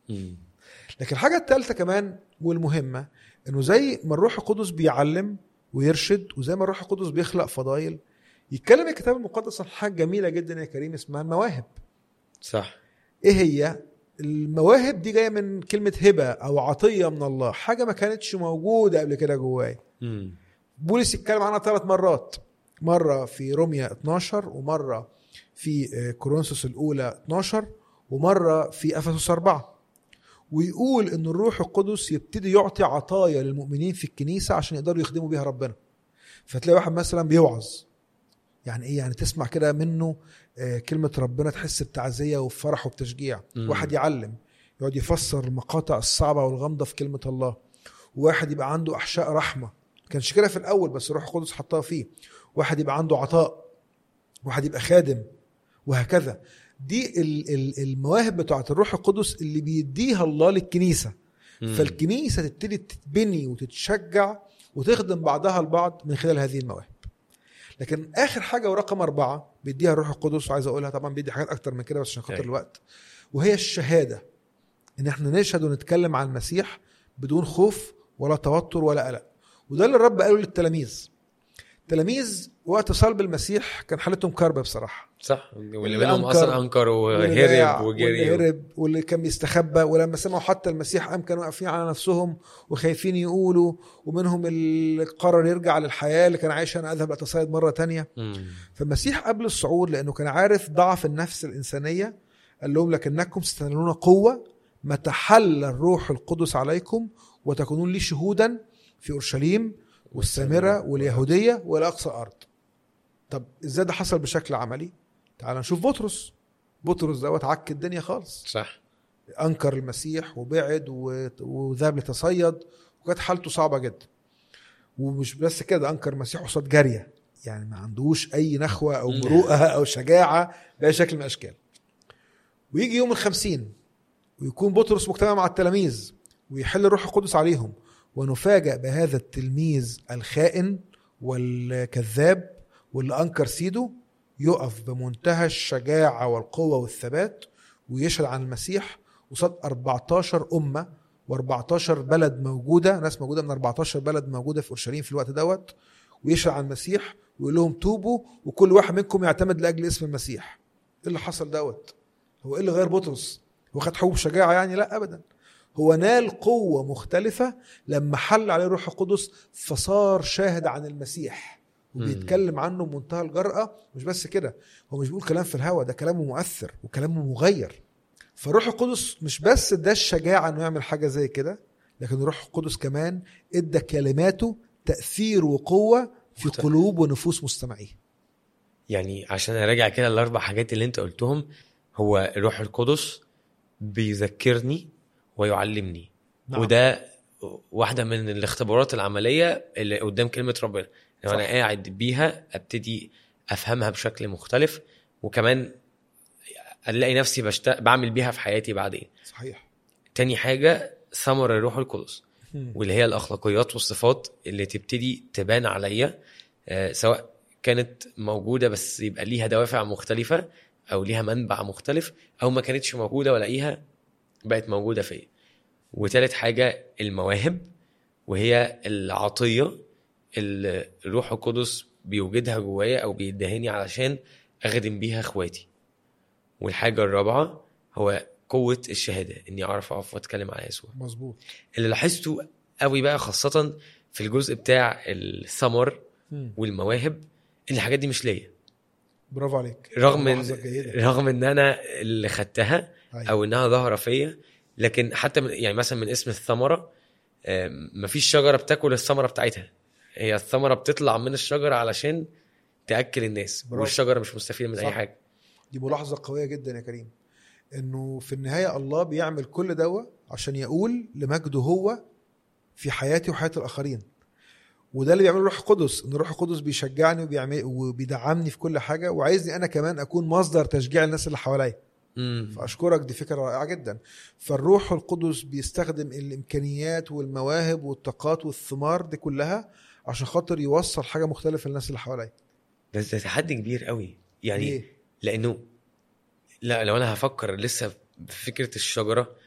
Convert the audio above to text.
مم. لكن الحاجه الثالثه كمان والمهمه انه زي ما الروح القدس بيعلم ويرشد وزي ما الروح القدس بيخلق فضائل يتكلم الكتاب المقدس عن حاجه جميله جدا يا كريم اسمها المواهب صح ايه هي المواهب دي جايه من كلمه هبه او عطيه من الله حاجه ما كانتش موجوده قبل كده جوايا مم. بولس يتكلم عنها ثلاث مرات مره في روميا 12 ومره في آه، كورنثوس الاولى 12 ومره في افسس 4 ويقول ان الروح القدس يبتدي يعطي عطايا للمؤمنين في الكنيسه عشان يقدروا يخدموا بيها ربنا فتلاقي واحد مثلا بيوعظ يعني ايه يعني تسمع كده منه آه، كلمه ربنا تحس بتعزيه وبفرح وبتشجيع مم. واحد يعلم يقعد يفسر المقاطع الصعبه والغامضه في كلمه الله واحد يبقى عنده احشاء رحمه ما كانش كده في الاول بس الروح القدس حطها فيه واحد يبقى عنده عطاء واحد يبقى خادم وهكذا دي ال- ال- المواهب بتاعت الروح القدس اللي بيديها الله للكنيسه مم. فالكنيسه تبتدي تتبني وتتشجع وتخدم بعضها البعض من خلال هذه المواهب لكن اخر حاجه ورقم اربعه بيديها الروح القدس وعايز اقولها طبعا بيدي حاجات اكتر من كده بس عشان خاطر أيوة. الوقت وهي الشهاده ان احنا نشهد ونتكلم عن المسيح بدون خوف ولا توتر ولا قلق وده اللي الرب قاله للتلاميذ التلاميذ وقت صلب المسيح كان حالتهم كربه بصراحه صح واللي اللي منهم أنكر اصلا انكر واللي بايع وهرب واللي وجري هرب واللي كان بيستخبى ولما سمعوا حتى المسيح قام كانوا واقفين على نفسهم وخايفين يقولوا ومنهم اللي قرر يرجع للحياه اللي كان عايش انا اذهب اتصيد مره تانية مم. فالمسيح قبل الصعود لانه كان عارف ضعف النفس الانسانيه قال لهم لكنكم ستنالون قوه متى حل الروح القدس عليكم وتكونون لي شهودا في اورشليم والسامره واليهوديه والى اقصى الارض. طب ازاي ده حصل بشكل عملي؟ تعال نشوف بطرس. بطرس دوت عك الدنيا خالص. صح انكر المسيح وبعد و- وذهب لتصيد وكانت حالته صعبه جدا ومش بس كده انكر المسيح قصاد جاريه يعني ما عندوش اي نخوه او مم. مروءه او شجاعه باي شكل من الاشكال ويجي يوم الخمسين ويكون بطرس مجتمع مع التلاميذ ويحل الروح القدس عليهم ونفاجأ بهذا التلميذ الخائن والكذاب واللي انكر سيده يقف بمنتهى الشجاعه والقوه والثبات ويشهد عن المسيح قصاد 14 امه و14 بلد موجوده ناس موجوده من 14 بلد موجوده في اورشليم في الوقت دوت ويشهد عن المسيح ويقول لهم توبوا وكل واحد منكم يعتمد لاجل اسم المسيح ايه اللي حصل دوت هو ايه اللي غير بطرس هو خد حبوب شجاعه يعني لا ابدا هو نال قوه مختلفه لما حل عليه الروح القدس فصار شاهد عن المسيح وبيتكلم عنه بمنتهى الجرأة مش بس كده هو مش بيقول كلام في الهوا ده كلامه مؤثر وكلامه مغير فالروح القدس مش بس ادى الشجاعة انه يعمل حاجة زي كده لكن الروح القدس كمان ادى كلماته تأثير وقوة في مختلف. قلوب ونفوس مستمعيه يعني عشان اراجع كده الاربع حاجات اللي انت قلتهم هو الروح القدس بيذكرني ويعلمني نعم. وده واحده من الاختبارات العمليه اللي قدام كلمه ربنا لو انا صح. قاعد بيها ابتدي افهمها بشكل مختلف وكمان الاقي نفسي بشت... بعمل بيها في حياتي بعدين صحيح تاني حاجه ثمر الروح القدس مم. واللي هي الاخلاقيات والصفات اللي تبتدي تبان عليا آه، سواء كانت موجوده بس يبقى ليها دوافع مختلفه او ليها منبع مختلف او ما كانتش موجوده والاقيها بقت موجوده فيا وتالت حاجه المواهب وهي العطيه اللي الروح القدس بيوجدها جوايا او بيدهني علشان اخدم بيها اخواتي والحاجه الرابعه هو قوه الشهاده اني اعرف اقف واتكلم على يسوع مظبوط اللي لاحظته قوي بقى خاصة في الجزء بتاع الثمر مم. والمواهب ان الحاجات دي مش ليا برافو عليك رغم ملاحظة ان جيدة. رغم ان انا اللي خدتها أيوة. او انها ظاهرة فيا لكن حتى من يعني مثلا من اسم الثمرة آم، مفيش شجرة بتاكل الثمرة بتاعتها هي الثمرة بتطلع من الشجرة علشان تاكل الناس برافو. والشجرة مش مستفيدة من اي صح. حاجة دي ملاحظة قوية جدا يا كريم انه في النهاية الله بيعمل كل دوا عشان يقول لمجده هو في حياتي وحياة الآخرين وده اللي بيعمله الروح القدس ان الروح القدس بيشجعني وبيعمل وبيدعمني في كل حاجة وعايزني انا كمان اكون مصدر تشجيع الناس اللي حواليا امم فاشكرك دي فكرة رائعة جدا فالروح القدس بيستخدم الامكانيات والمواهب والطاقات والثمار دي كلها عشان خاطر يوصل حاجة مختلفة للناس اللي حواليا بس ده تحدي كبير قوي يعني ليه؟ لانه لا لو انا هفكر لسه في فكره الشجره